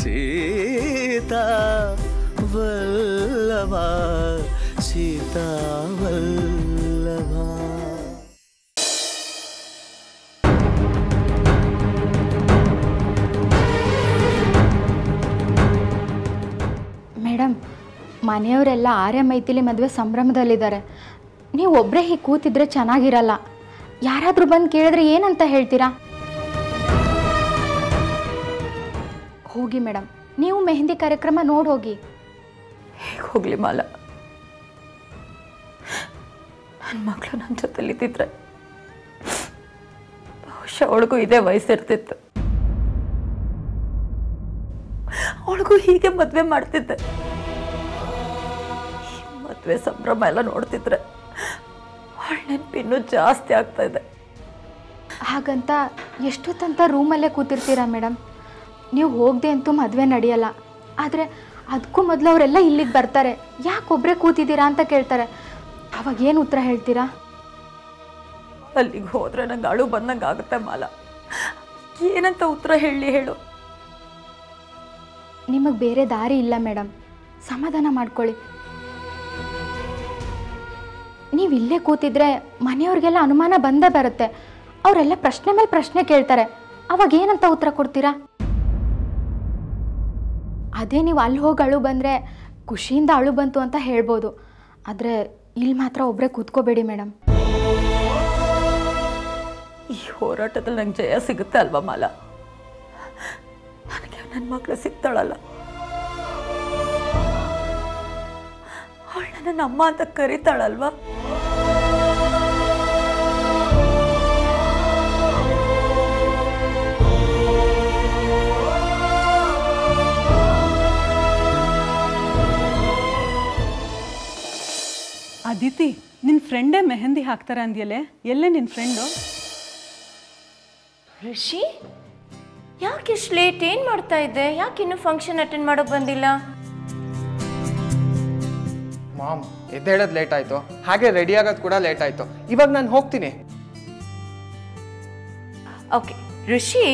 Sita Vallabha Sita Vallabha madam ಮನೆಯವರೆಲ್ಲ ಆರ್ಯ ಮೈಥಿಲಿ ಮದುವೆ ಸಂಭ್ರಮದಲ್ಲಿದ್ದಾರೆ ನೀವು ಒಬ್ಬರೇ ಹೀಗೆ ಕೂತಿದ್ರೆ ಚೆನ್ನಾಗಿರಲ್ಲ ಯಾರಾದರೂ ಬಂದು ಕೇಳಿದ್ರೆ ಏನಂತ ಹೇಳ್ತೀರಾ ಹೋಗಿ ಮೇಡಮ್ ನೀವು ಮೆಹಂದಿ ಕಾರ್ಯಕ್ರಮ ನೋಡಿ ಹೋಗಿ ಹೇಗೆ ಹೋಗಲಿ ಮಾಲ ನನ್ನ ಮಗಳು ನನ್ನ ಜೊತೆಲಿದ್ದಿದ್ರೆ ಬಹುಶಃ ಅವಳಿಗೂ ಇದೇ ವಯಸ್ಸಿರ್ತಿತ್ತು ಅವಳಿಗೂ ಹೀಗೆ ಮದುವೆ ಮಾಡ್ತಿದ್ದೆ ಈ ಮದುವೆ ಸಂಭ್ರಮ ಎಲ್ಲ ನೋಡ್ತಿದ್ರೆ ಅವಳ ನೆನಪು ಇನ್ನೂ ಜಾಸ್ತಿ ಆಗ್ತಾ ಇದೆ ಹಾಗಂತ ಎಷ್ಟೊತ್ತಂತ ರೂಮಲ್ಲೇ ಕೂತಿರ್ತೀರಾ ಮೇಡಮ್ ನೀವು ಹೋಗದೆ ಅಂತೂ ಮದುವೆ ನಡೆಯಲ್ಲ ಆದರೆ ಅದಕ್ಕೂ ಮೊದಲು ಅವರೆಲ್ಲ ಇಲ್ಲಿಗೆ ಬರ್ತಾರೆ ಯಾಕೆ ಒಬ್ಬರೇ ಕೂತಿದ್ದೀರಾ ಅಂತ ಕೇಳ್ತಾರೆ ಅವಾಗ ಏನು ಉತ್ತರ ಹೇಳ್ತೀರಾ ಅಲ್ಲಿಗೆ ಹೋದ್ರೆ ನಂಗೆ ಅಳು ಬಂದಂಗೆ ಆಗುತ್ತೆ ಮಾಲ ಏನಂತ ಉತ್ತರ ಹೇಳಿ ಹೇಳು ನಿಮಗೆ ಬೇರೆ ದಾರಿ ಇಲ್ಲ ಮೇಡಮ್ ಸಮಾಧಾನ ಮಾಡ್ಕೊಳ್ಳಿ ನೀವು ಇಲ್ಲೇ ಕೂತಿದ್ರೆ ಮನೆಯವ್ರಿಗೆಲ್ಲ ಅನುಮಾನ ಬಂದೇ ಬರುತ್ತೆ ಅವರೆಲ್ಲ ಪ್ರಶ್ನೆ ಮೇಲೆ ಪ್ರಶ್ನೆ ಕೇಳ್ತಾರೆ ಅವಾಗ ಏನಂತ ಉತ್ತರ ಕೊಡ್ತೀರಾ ಅದೇ ನೀವು ಅಲ್ಲಿ ಹೋಗಿ ಅಳು ಬಂದರೆ ಖುಷಿಯಿಂದ ಅಳು ಬಂತು ಅಂತ ಹೇಳ್ಬೋದು ಆದರೆ ಇಲ್ಲಿ ಮಾತ್ರ ಒಬ್ಬರೇ ಕೂತ್ಕೋಬೇಡಿ ಮೇಡಮ್ ಈ ಹೋರಾಟದಲ್ಲಿ ನಂಗೆ ಜಯ ಸಿಗುತ್ತೆ ಅಲ್ವಾ ಮಾಲ ನನಗೆ ನನ್ನ ಮಗಳು ಸಿಗ್ತಾಳಲ್ಲ ಅವಳು ನನ್ನ ಅಮ್ಮ ಅಂತ ಕರೀತಾಳಲ್ವಾ ಅದಿತಿ ನಿನ್ನ ಫ್ರೆಂಡೇ ಮೆಹಂದಿ ಹಾಕ್ತಾರೆ ಅಂದ್ಯಲೆ ಎಲ್ಲೇ ನಿನ್ನ ಫ್ರೆಂಡು ಋಷಿ ಯಾಕೆ ಇಷ್ಟು ಲೇಟ್ ಏನು ಮಾಡ್ತಾ ಇದ್ದೆ ಯಾಕೆ ಇನ್ನೂ ಫಂಕ್ಷನ್ ಅಟೆಂಡ್ ಮಾಡೋಕೆ ಬಂದಿಲ್ಲ ಮಾಮ್ ಎದ್ದೇಳೋದು ಲೇಟ್ ಆಯಿತು ಹಾಗೆ ರೆಡಿ ಆಗೋದು ಕೂಡ ಲೇಟ್ ಆಯಿತು ಇವಾಗ ನಾನು ಹೋಗ್ತೀನಿ okay Rishi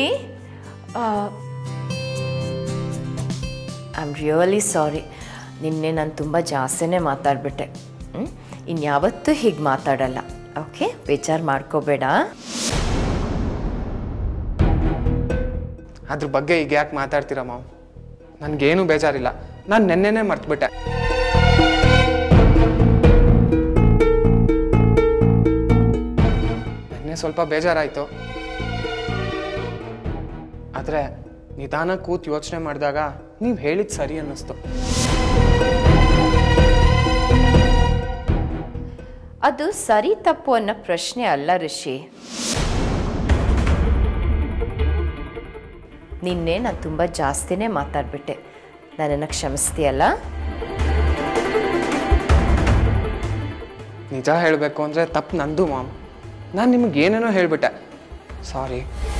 I am really sorry ನಿನ್ನೆ ನಾನು ತುಂಬ ಜಾಸ್ತಿನೇ ಮಾತಾಡ್ಬಿಟ್ಟೆ ಇನ್ಯಾವತ್ತೂ ಹೀಗೆ ಮಾತಾಡಲ್ಲ ಓಕೆ ಬೇಜಾರು ಮಾಡ್ಕೋಬೇಡ ಅದ್ರ ಬಗ್ಗೆ ಈಗ ಯಾಕೆ ಮಾತಾಡ್ತೀರಾ ಮಾಮ್ ನನಗೇನು ಬೇಜಾರಿಲ್ಲ ನಾನು ನೆನ್ನೆನೇ ಮರ್ತ್ಬಿಟ್ಟೆ ನೆನ್ನೆ ಸ್ವಲ್ಪ ಬೇಜಾರಾಯಿತು ಆದರೆ ನಿಧಾನ ಕೂತ್ ಯೋಚನೆ ಮಾಡಿದಾಗ ನೀವು ಹೇಳಿದ ಸರಿ ಅನ್ನಿಸ್ತು ಅದು ಸರಿ ತಪ್ಪು ಅನ್ನೋ ಪ್ರಶ್ನೆ ಅಲ್ಲ ಋಷಿ ನಿನ್ನೆ ನಾನು ತುಂಬ ಜಾಸ್ತಿನೇ ಮಾತಾಡ್ಬಿಟ್ಟೆ ನನ್ನನ್ನು ಕ್ಷಮಿಸ್ತೀಯಲ್ಲ ನಿಜ ಹೇಳಬೇಕು ಅಂದರೆ ತಪ್ಪು ನಂದು ಮಾಮ್ ನಾನು ನಿಮ್ಗೆ ಏನೇನೋ ಹೇಳಿಬಿಟ್ಟೆ ಸಾರಿ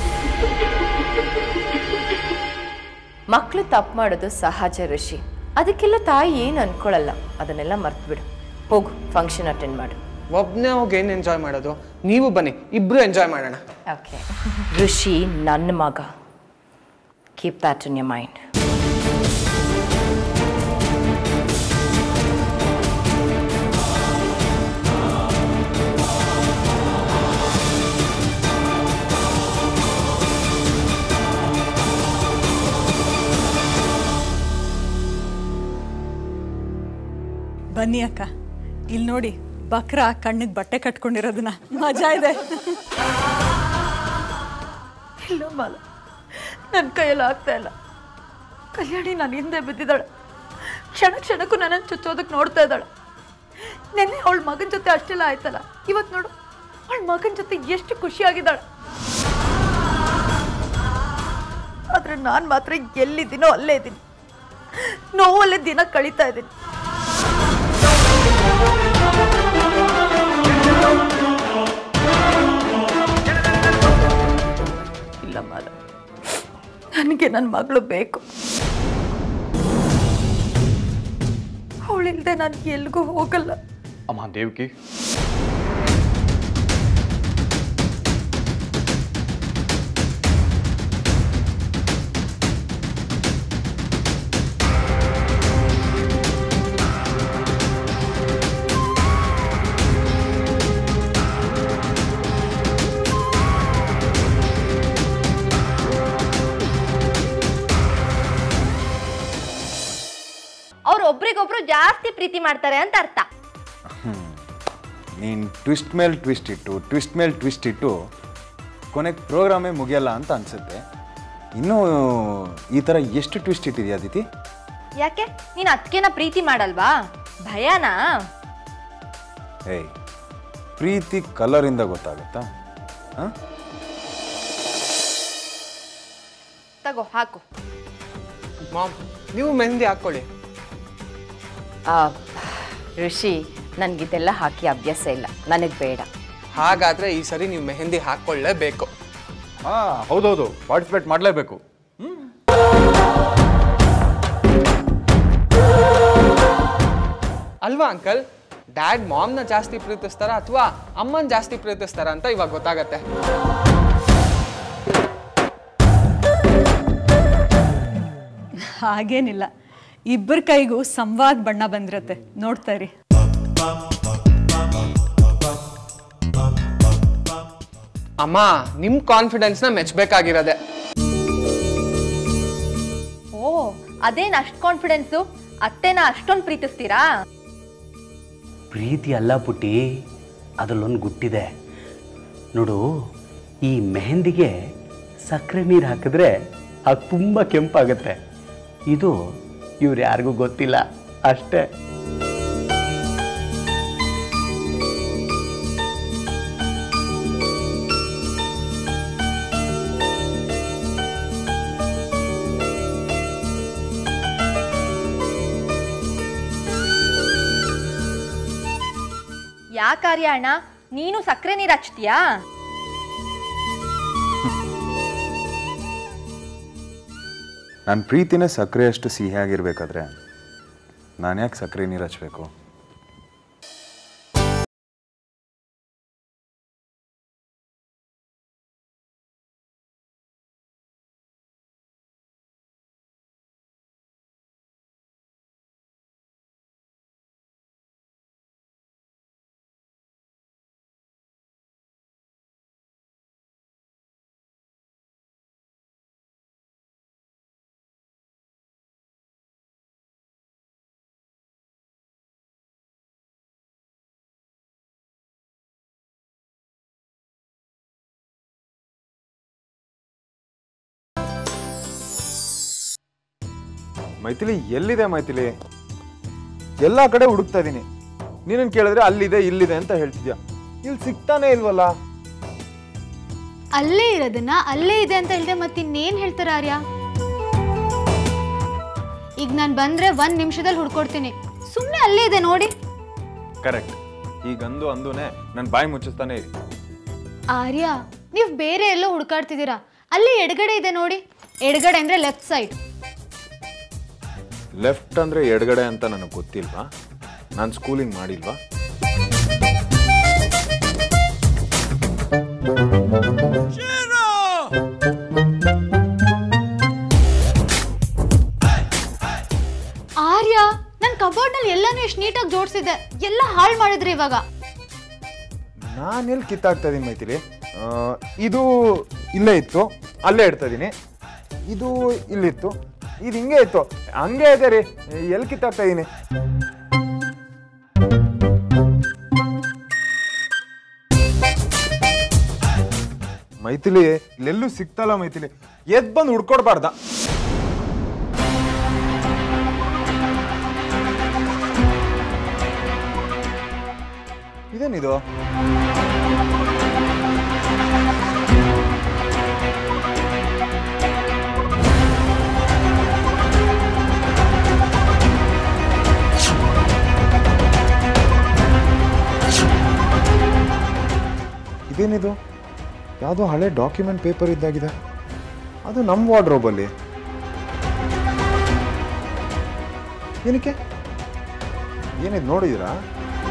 ಮಕ್ಕಳು ತಪ್ಪು ಮಾಡೋದು ಸಹಜ ಋಷಿ ಅದಕ್ಕೆಲ್ಲ ತಾಯಿ ಏನು ಅನ್ಕೊಳ್ಳಲ್ಲ ಅದನ್ನೆಲ್ಲ ಮರ್ತ್ಬಿಡು ಹೋಗು ಫಂಕ್ಷನ್ ಅಟೆಂಡ್ ಮಾಡು ಒಬ್ಬನೇ ಹೋಗಿ ಏನು ಎಂಜಾಯ್ ಮಾಡೋದು ನೀವು ಬನ್ನಿ ಇಬ್ಬರು ಎಂಜಾಯ್ ಮಾಡೋಣ ಓಕೆ ಋಷಿ ನನ್ನ ಮಗ keep that in your mind ಬನ್ನಿ ಅಕ್ಕ ಇಲ್ಲಿ ನೋಡಿ ಬಕ್ರ ಕಣ್ಣಿಗೆ ಬಟ್ಟೆ ಕಟ್ಕೊಂಡಿರೋದನ್ನ ಮಜಾ ಇದೆ ಇಲ್ಲ ಮಾಲ ನನ್ನ ಕೈಯಲ್ಲಿ ಆಗ್ತಾ ಇಲ್ಲ ಕಲ್ಯಾಣಿ ನಾನು ಹಿಂದೆ ಬಿದ್ದಿದ್ದಾಳೆ ಕ್ಷಣ ಕ್ಷಣಕ್ಕೂ ನನ್ನನ್ನು ಚುಚ್ಚೋದಕ್ಕೆ ನೋಡ್ತಾ ಇದ್ದಾಳೆ ನಿನ್ನೆ ಅವಳ ಮಗನ ಜೊತೆ ಅಷ್ಟೆಲ್ಲ ಆಯ್ತಲ್ಲ ಇವತ್ತು ನೋಡು ಅವಳ ಮಗನ ಜೊತೆ ಎಷ್ಟು ಖುಷಿಯಾಗಿದ್ದಾಳೆ ಆದ್ರೆ ನಾನು ಮಾತ್ರ ಎಲ್ಲಿದ್ದೀನೋ ಅಲ್ಲೇ ಇದ್ದೀನಿ ನೋವಲ್ಲೇ ದಿನ ಕಳೀತಾ ಇದ್ದೀನಿ ಇಲ್ಲ ಮಾಲ ನನಗೆ ನನ್ನ ಮಗಳು ಬೇಕು ಅವಳಿಲ್ದೆ ನಾನು ಎಲ್ಗೂ ಹೋಗಲ್ಲ ಅಮ್ಮ ದೇವ್ಕಿ ಒಬ್ರಿಗೊಬ್ರು ಜಾಸ್ತಿ ಪ್ರೀತಿ ಮಾಡ್ತಾರೆ ಅಂತ ಅರ್ಥ ನೀನು ಟ್ವಿಸ್ಟ್ ಮೇಲೆ ಟ್ವಿಸ್ಟ್ ಇಟ್ಟು ಟ್ವಿಸ್ಟ್ ಮೇಲೆ ಟ್ವಿಸ್ಟ್ ಇಟ್ಟು ಕೊನೆಗೆ ಪ್ರೋಗ್ರಾಮೇ ಮುಗಿಯಲ್ಲ ಅಂತ ಅನಿಸುತ್ತೆ ಇನ್ನೂ ಈ ಥರ ಎಷ್ಟು ಟ್ವಿಸ್ಟ್ ಇಟ್ಟಿದೆಯಾ ಅದಿತಿ ಯಾಕೆ ನೀನು ಅದಕ್ಕೆನ ಪ್ರೀತಿ ಮಾಡಲ್ವಾ ಭಯನಾ ಏಯ್ ಪ್ರೀತಿ ಕಲರಿಂದ ಗೊತ್ತಾಗುತ್ತಾ ಹಾಂ ತಗೋ ಹಾಕು ಮಾಮ್ ನೀವು ಮೆಹಂದಿ ಹಾಕ್ಕೊಳ್ಳಿ ಆ, ಋಷಿ ನನಗಿದೆಲ್ಲ ಹಾಕಿ ಅಭ್ಯಾಸ ಇಲ್ಲ ನನಗೆ ಬೇಡ ಹಾಗಾದ್ರೆ ಈ ಸರಿ ನೀವು ಮೆಹಂದಿ ಹಾಕ್ಕೊಳ್ಳೇಬೇಕು ಹಾಂ ಹೌದೌದು ಪಾರ್ಟಿಸಿಪೇಟ್ ಮಾಡಲೇಬೇಕು ಅಲ್ವಾ ಅಂಕಲ್ ಡ್ಯಾಡ್ ಮಾಮ್ನ ಜಾಸ್ತಿ ಪ್ರೀತಿಸ್ತಾರ ಅಥವಾ ಅಮ್ಮನ ಜಾಸ್ತಿ ಪ್ರೀತಿಸ್ತಾರ ಅಂತ ಇವಾಗ ಗೊತ್ತಾಗತ್ತೆ ಹಾಗೇನಿಲ್ಲ ಇಬ್ಬರ ಕೈಗೂ ಸಂವಾದ ಬಣ್ಣ ಬಂದಿರತ್ತೆ ನೋಡ್ತಾ ಇರಿ ಅಮ್ಮ ನಿಮ್ ಕಾನ್ಫಿಡೆನ್ಸ್ನ ಮೆಚ್ಚಬೇಕಾಗಿರೋದೆ ಓ ಅದೇನ್ ಅಷ್ಟು ಕಾನ್ಫಿಡೆನ್ಸು ಅತ್ತೆನ ಅಷ್ಟೊಂದು ಪ್ರೀತಿಸ್ತೀರಾ ಪ್ರೀತಿ ಅಲ್ಲ ಪುಟ್ಟಿ ಅದರಲ್ಲೊಂದು ಗುಟ್ಟಿದೆ ನೋಡು ಈ ಮೆಹಂದಿಗೆ ಸಕ್ಕರೆ ನೀರು ಹಾಕಿದ್ರೆ ಅದು ತುಂಬ ಕೆಂಪಾಗುತ್ತೆ ಇದು ಇವ್ರು ಯಾರಿಗೂ ಗೊತ್ತಿಲ್ಲ ಅಷ್ಟೇ ಯಾಕಾರ್ಯ ಅಣ್ಣ ನೀನು ಸಕ್ಕರೆ ನೀರು ಹಚ್ತೀಯಾ ನನ್ನ ಪ್ರೀತಿನೇ ಸಕ್ಕರೆಯಷ್ಟು ಸಿಹಿಯಾಗಿರ್ಬೇಕಾದ್ರೆ ನಾನು ಯಾಕೆ ಸಕ್ಕರೆ ನೀರು ಹಚ್ಚಬೇಕು ಮೈಥಿಲಿ ಎಲ್ಲಿದೆ ಮೈಥಿಲಿ ಎಲ್ಲ ಕಡೆ ಹುಡುಕ್ತಾ ಇದ್ದೀನಿ ನೀನನ್ನು ಕೇಳಿದ್ರೆ ಅಲ್ಲಿದೆ ಇಲ್ಲಿದೆ ಅಂತ ಹೇಳ್ತಿದ್ಯಾ ಇಲ್ಲಿ ಸಿಗ್ತಾನೆ ಇಲ್ವಲ್ಲ ಅಲ್ಲೇ ಇರೋದನ್ನ ಅಲ್ಲೇ ಇದೆ ಅಂತ ಹೇಳ್ದೆ ಮತ್ತಿನ್ನೇನು ಹೇಳ್ತಾರೆ ಆರ್ಯ ಈಗ ನಾನು ಬಂದ್ರೆ ಒಂದು ನಿಮಿಷದಲ್ಲಿ ಹುಡ್ಕೊಡ್ತೀನಿ ಸುಮ್ಮನೆ ಅಲ್ಲೇ ಇದೆ ನೋಡಿ ಕರೆಕ್ಟ್ ಈಗ ಅಂದು ಅಂದುನೆ ನನ್ನ ಬಾಯಿ ಮುಚ್ಚಿಸ್ತಾನೆ ಇರಿ ಆರ್ಯ ನೀವು ಬೇರೆ ಎಲ್ಲೋ ಹುಡ್ಕಾಡ್ತಿದ್ದೀರಾ ಅಲ್ಲಿ ಎಡಗಡೆ ಇದೆ ನೋಡಿ ಎಡಗಡೆ ಅಂದರೆ ಲೆಫ್ಟ್ ಸೈಡ್ ಲೆಫ್ಟ್ ಅಂದ್ರೆ ಎಡಗಡೆ ಅಂತ ನನಗೆ ಗೊತ್ತಿಲ್ವಾ ನಾನು ಸ್ಕೂಲಿಂಗ್ ಮಾಡಿಲ್ವಾ ಆರ್ಯ ನನ್ನ ಕಬೋರ್ಡ್ನಲ್ಲಿ ಎಲ್ಲಾನು ಎಷ್ಟು ನೀಟಾಗಿ ಜೋಡಿಸಿದ್ದೆ ಎಲ್ಲ ಹಾಳು ಮಾಡಿದ್ರಿ ಇವಾಗ ನಾನು ಎಲ್ಲಿ ಕಿತ್ತಾಕ್ತಾ ಇದೀನಿ ಮೈತಿಲಿ ಆ, ಇದು ಇಲ್ಲೇ ಇತ್ತು ಅಲ್ಲೇ ಇಡ್ತಾ ಇದೀನಿ ಇದು ಇಲ್ಲಿತ್ತು ಇದು ಹಿಂಗೆ ಇತ್ತು ಹಂಗೆ ಇದೆ ರೀ ಎಲ್ಲಿ ಕಿತ್ತಾಕ್ತಾ ಇದೀನಿ ಮೈಥಿಲಿ ಇಲ್ಲೆಲ್ಲೂ ಸಿಗ್ತಲ್ಲ ಮೈಥಿಲಿ ಎದ್ ಬಂದು ಹುಡ್ಕೊಡ್ಬಾರ್ದ ಇದೇನಿದು ಇದೇನಿದು ಯಾವುದೋ ಹಳೆ ಡಾಕ್ಯುಮೆಂಟ್ ಪೇಪರ್ ಇದ್ದಾಗಿದೆ ಅದು ನಮ್ಮ ವಾರ್ಡ್ರೋಬಲ್ಲಿ ಏನಕ್ಕೆ ಏನಿದು ನೋಡಿದಿರಾ